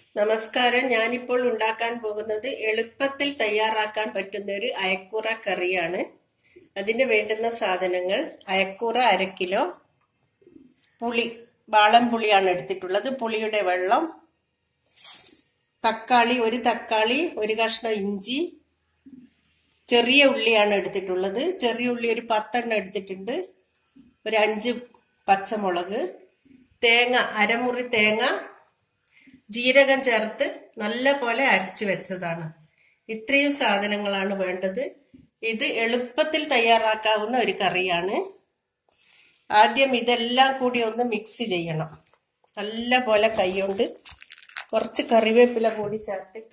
നമസ്കാരം ഞാനിപ്പോൾ ഉണ്ടാക്കാൻ പോകുന്നത് എളുപ്പത്തിൽ തയ്യാറാക്കാൻ പറ്റുന്ന ഒരു അയക്കൂറ കറിയാണ് അതിന് വേണ്ടുന്ന സാധനങ്ങൾ അയക്കൂറ അര കിലോ പുളി വാളം പുളിയാണ് എടുത്തിട്ടുള്ളത് പുളിയുടെ വെള്ളം തക്കാളി ഒരു തക്കാളി ഒരു കഷ്ണം ഇഞ്ചി ചെറിയ ഉള്ളിയാണ് എടുത്തിട്ടുള്ളത് ചെറിയ ഉള്ളി ഒരു പത്തെണ്ണം എടുത്തിട്ടുണ്ട് ഒരു അഞ്ച് പച്ചമുളക് തേങ്ങ അരമുറി തേങ്ങ ജീരകം ചേർത്ത് നല്ല പോലെ അരച്ചു വെച്ചതാണ് ഇത്രയും സാധനങ്ങളാണ് വേണ്ടത് ഇത് എളുപ്പത്തിൽ തയ്യാറാക്കാവുന്ന ഒരു കറിയാണ് ആദ്യം ഇതെല്ലാം കൂടി ഒന്ന് മിക്സ് ചെയ്യണം നല്ല പോലെ കൈകൊണ്ട് കുറച്ച് കറിവേപ്പില കൂടി ചേർത്തിട്ട്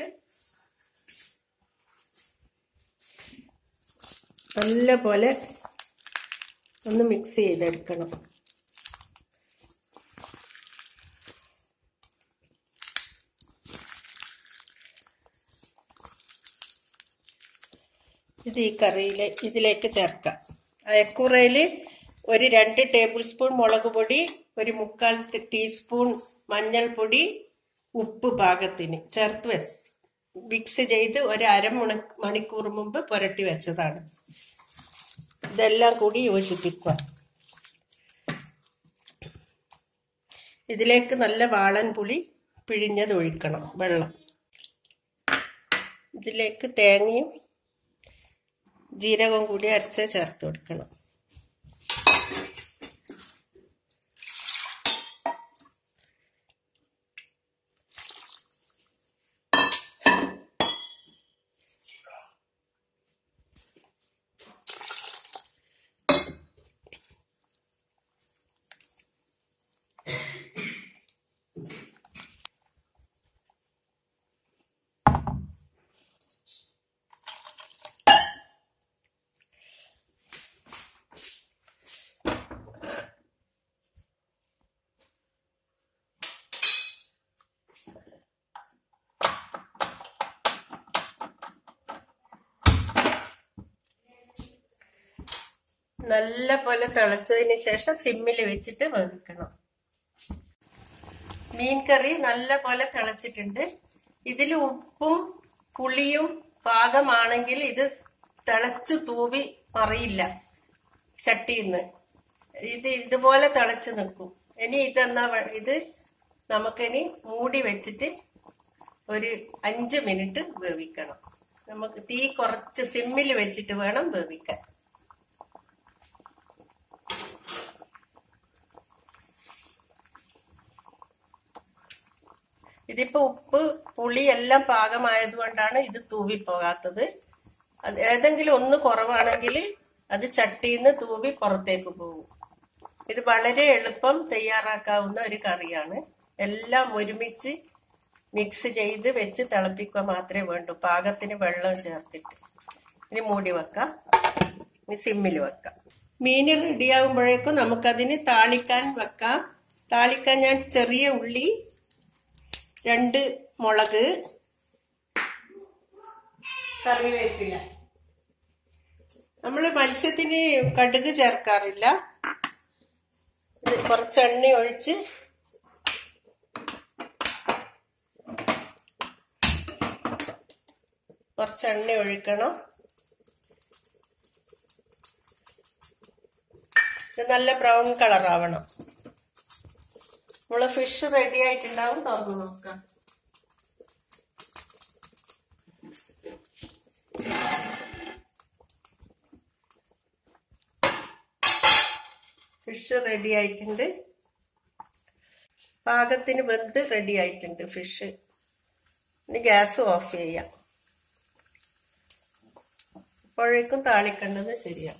നല്ല പോലെ ഒന്ന് മിക്സ് ചെയ്തെടുക്കണം ഇത് ഈ കറിയിലെ ഇതിലേക്ക് ചേർക്കാം അയക്കൂറയിൽ ഒരു രണ്ട് ടേബിൾ സ്പൂൺ മുളക് പൊടി ഒരു മുക്കാൽ ടീസ്പൂൺ മഞ്ഞൾപ്പൊടി ഉപ്പ് പാകത്തിന് ചേർത്ത് വെച്ച് മിക്സ് ചെയ്ത് ഒരു അരമണി മണിക്കൂർ മുമ്പ് പുരട്ടി വെച്ചതാണ് ഇതെല്ലാം കൂടി യോജിപ്പിക്കുക ഇതിലേക്ക് നല്ല വാളൻ പുളി പിഴിഞ്ഞത് ഒഴിക്കണം വെള്ളം ഇതിലേക്ക് തേങ്ങയും ജീരകവും കൂടി അരച്ച് ചേർത്ത് കൊടുക്കണം നല്ല പോലെ തിളച്ചതിന് ശേഷം സിമ്മിൽ വെച്ചിട്ട് വേവിക്കണം മീൻ കറി നല്ല പോലെ തിളച്ചിട്ടുണ്ട് ഇതിൽ ഉപ്പും പുളിയും പാകമാണെങ്കിൽ ഇത് തിളച്ചു തൂവി മറിയില്ല ചട്ടിന്ന് ഇത് ഇതുപോലെ തിളച്ച് നിൽക്കും ഇനി ഇതെന്നാ ഇത് നമുക്കിനി മൂടി വെച്ചിട്ട് ഒരു അഞ്ച് മിനിറ്റ് വേവിക്കണം നമുക്ക് തീ കുറച്ച് സിമ്മിൽ വെച്ചിട്ട് വേണം വേവിക്കാൻ ഇതിപ്പോ ഉപ്പ് പുളി എല്ലാം പാകമായത് കൊണ്ടാണ് ഇത് തൂവിപ്പോകാത്തത് അത് ഏതെങ്കിലും ഒന്ന് കുറവാണെങ്കിൽ അത് ചട്ടിന്ന് തൂവി പുറത്തേക്ക് പോകും ഇത് വളരെ എളുപ്പം തയ്യാറാക്കാവുന്ന ഒരു കറിയാണ് എല്ലാം ഒരുമിച്ച് മിക്സ് ചെയ്ത് വെച്ച് തിളപ്പിക്കുക മാത്രമേ വേണ്ടൂ പാകത്തിന് വെള്ളം ചേർത്തിട്ട് ഇനി മൂടി വെക്കാം ഇനി സിമ്മിൽ വെക്കാം മീൻ റെഡിയാകുമ്പോഴേക്കും നമുക്കതിന് താളിക്കാൻ വെക്കാം താളിക്കാൻ ഞാൻ ചെറിയ ഉള്ളി രണ്ട് മുളക് കറിവേപ്പില നമ്മൾ മത്സ്യത്തിന് കടുക് ചേർക്കാറില്ല കുറച്ച് എണ്ണ ഒഴിച്ച് കുറച്ച് എണ്ണ ഒഴിക്കണം ഇത് നല്ല ബ്രൗൺ കളർ ആവണം നമ്മള് ഫിഷ് റെഡി ആയിട്ടുണ്ടാവും തുറന്നു നോക്കാം ഫിഷ് റെഡി ആയിട്ടുണ്ട് പാകത്തിന് വെന്ത് റെഡി ആയിട്ടുണ്ട് ഫിഷ് ഇനി ഗ്യാസ് ഓഫ് ചെയ്യാം അപ്പോഴേക്കും താളിക്കേണ്ടത് ശരിയാണ്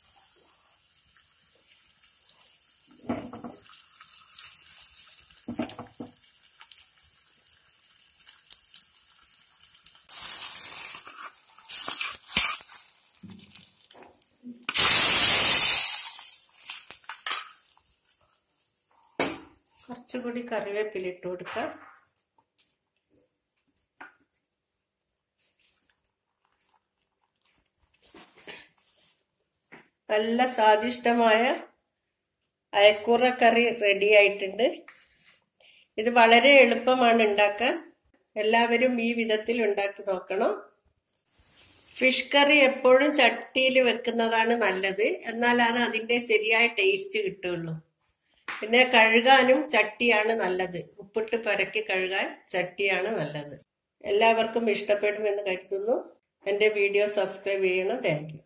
കുറച്ചുകൂടി കറിവേപ്പില ഇട്ട് കൊടുക്കാം നല്ല സ്വാദിഷ്ടമായ അയക്കൂറ കറി റെഡി ആയിട്ടുണ്ട് ഇത് വളരെ എളുപ്പമാണ് ഉണ്ടാക്കാൻ എല്ലാവരും ഈ വിധത്തിൽ ഉണ്ടാക്കി നോക്കണം ഫിഷ് കറി എപ്പോഴും ചട്ടിയിൽ വെക്കുന്നതാണ് നല്ലത് എന്നാലാണ് അതിന്റെ ശരിയായ ടേസ്റ്റ് കിട്ടുള്ളൂ പിന്നെ കഴുകാനും ചട്ടിയാണ് നല്ലത് ഉപ്പിട്ട് പുരക്കി കഴുകാൻ ചട്ടിയാണ് നല്ലത് എല്ലാവർക്കും ഇഷ്ടപ്പെടുമെന്ന് കരുതുന്നു എൻ്റെ വീഡിയോ സബ്സ്ക്രൈബ് ചെയ്യണം താങ്ക്